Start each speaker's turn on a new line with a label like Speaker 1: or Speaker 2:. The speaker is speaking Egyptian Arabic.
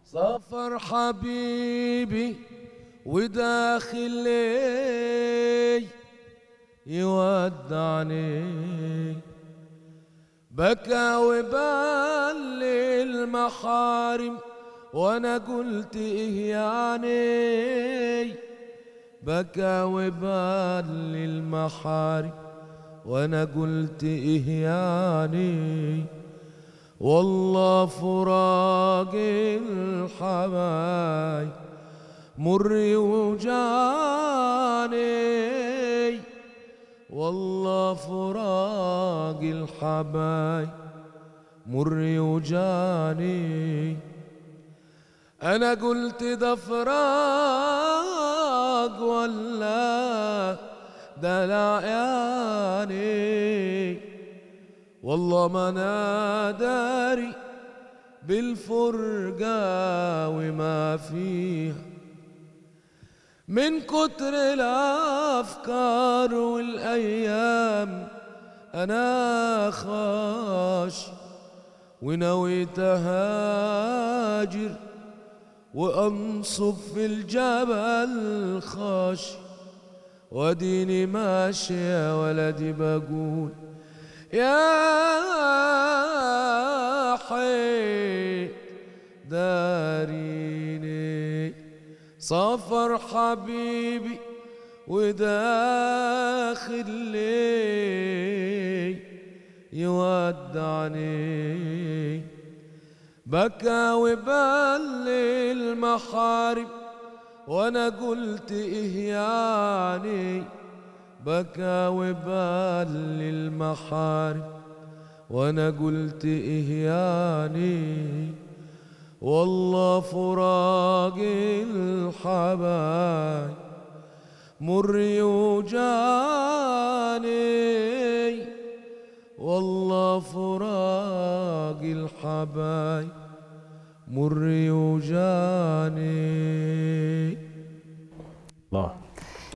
Speaker 1: سافر حبيبي وداخل لي يودعني بكى وبال المحارم وانا قلت ايه يعني بكى وبال المحارم وانا قلت ايه يعني والله فراق الحبايب مر وجاني والله فراق الحبايب مر وجاني انا قلت ده فراق ولا دلع يعني والله ما انا داري بالفرقة وما فيها من كتر الافكار والايام انا خاش ونويت اهاجر وانصب في الجبل خاش وديني ماشي يا ولدي بقول يا حي داريني سافر حبيبي وداخل لي يودعني بكى وبل المحارم وانا قلت ايه يعني بكى وبال المحارم وانا قلت ايه يعني والله فراق الحبايب مر يوجاني والله فراق الحبايب مر يوجاني